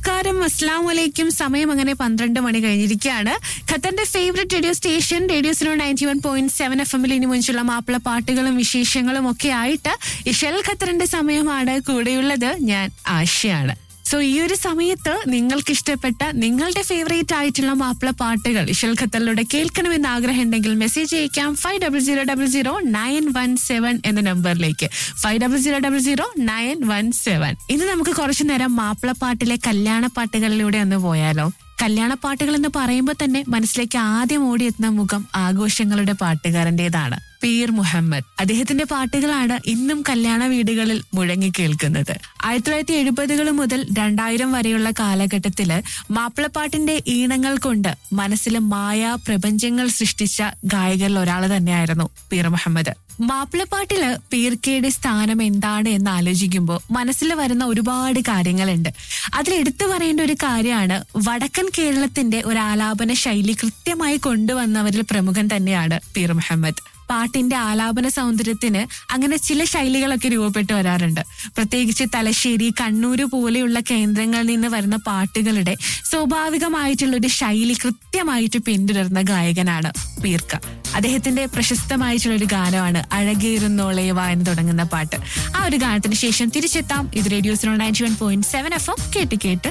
നമസ്കാരം അസ്ലാം വലൈക്കും സമയം അങ്ങനെ പന്ത്രണ്ട് മണി കഴിഞ്ഞിരിക്കുകയാണ് ഖത്തറിന്റെ favourite radio station radio Suno ninety one point seven F എമ്മിൽ ഇനി മുൻപുള്ള മാപ്പിള പാട്ടുകളും വിശേഷങ്ങളും ഒക്കെ ആയിട്ട് ഇഷൽ ഖത്തറിന്റെ സമയമാണ് കൂടെയുള്ളത് ഞാൻ ആശയാണ് സോ ഈ ഒരു സമയത്ത് നിങ്ങൾക്ക് ഇഷ്ടപ്പെട്ട നിങ്ങളുടെ ഫേവറേറ്റ് ആയിട്ടുള്ള മാപ്പിള പാട്ടുകൾ ഇഷൽ ഖത്തറിലൂടെ കേൾക്കണമെന്ന് ആഗ്രഹം ഉണ്ടെങ്കിൽ മെസ്സേജ് അയക്കാം five double zero double zero nine one seven എന്ന നമ്പറിലേക്ക് five double zero double zero nine one seven ഇന്ന് നമുക്ക് കുറച്ചു നേരം മാപ്പിള പാട്ടിലെ കല്യാണ പാട്ടുകളിലൂടെ ഒന്ന് പോയാലോ കല്യാണ പാട്ടുകൾ എന്ന് പറയുമ്പോൾ തന്നെ മനസ്സിലേക്ക് ആദ്യം ഓടിയെത്തുന്ന മുഖം ആഘോഷങ്ങളുടെ പാട്ടുകാരന്റേതാണ് പീർ മുഹമ്മദ് അദ്ദേഹത്തിന്റെ പാട്ടുകളാണ് ഇന്നും കല്യാണ വീടുകളിൽ മുഴങ്ങി കേൾക്കുന്നത് ആയിരത്തി തൊള്ളായിരത്തി എഴുപതുകൾ മുതൽ രണ്ടായിരം വരെയുള്ള കാലഘട്ടത്തില് മാപ്പിളപ്പാട്ടിന്റെ ഈണങ്ങൾ കൊണ്ട് മനസ്സിൽ മായാ പ്രപഞ്ചങ്ങൾ സൃഷ്ടിച്ച ഗായകരിൽ ഒരാൾ തന്നെയായിരുന്നു പീർ മുഹമ്മദ് മാപ്പിളപ്പാട്ടില് പീർക്കയുടെ സ്ഥാനം എന്താണ് എന്ന് ആലോചിക്കുമ്പോൾ മനസ്സിൽ വരുന്ന ഒരുപാട് കാര്യങ്ങളുണ്ട് അതിൽ എടുത്തു പറയേണ്ട ഒരു കാര്യമാണ് വടക്കൻ കേരളത്തിന്റെ ഒരു ആലാപന ശൈലി കൃത്യമായി കൊണ്ടുവന്നവരിൽ പ്രമുഖൻ തന്നെയാണ് പീർ മുഹമ്മദ് പാട്ടിന്റെ ആലാപന സൗന്ദര്യത്തിന് അങ്ങനെ ചില ശൈലികളൊക്കെ രൂപപ്പെട്ടു വരാറുണ്ട് പ്രത്യേകിച്ച് തലശ്ശേരി കണ്ണൂര് പോലെയുള്ള കേന്ദ്രങ്ങളിൽ നിന്ന് വരുന്ന പാട്ടുകളുടെ സ്വാഭാവികമായിട്ടുള്ള ഒരു ശൈലി കൃത്യമായിട്ട് പിന്തുടർന്ന ഗായകനാണ് പീർക്ക അദ്ദേഹത്തിന്റെ പ്രശസ്തമായിട്ടുള്ള ഒരു ഗാനമാണ് അഴകേറുന്നോളയവ എന്ന് തുടങ്ങുന്ന പാട്ട് ആ ഒരു ഗാനത്തിന് ശേഷം തിരിച്ചെത്താം ഇത് radio zero ninety one point seven F M കേട്ട് കേട്ട്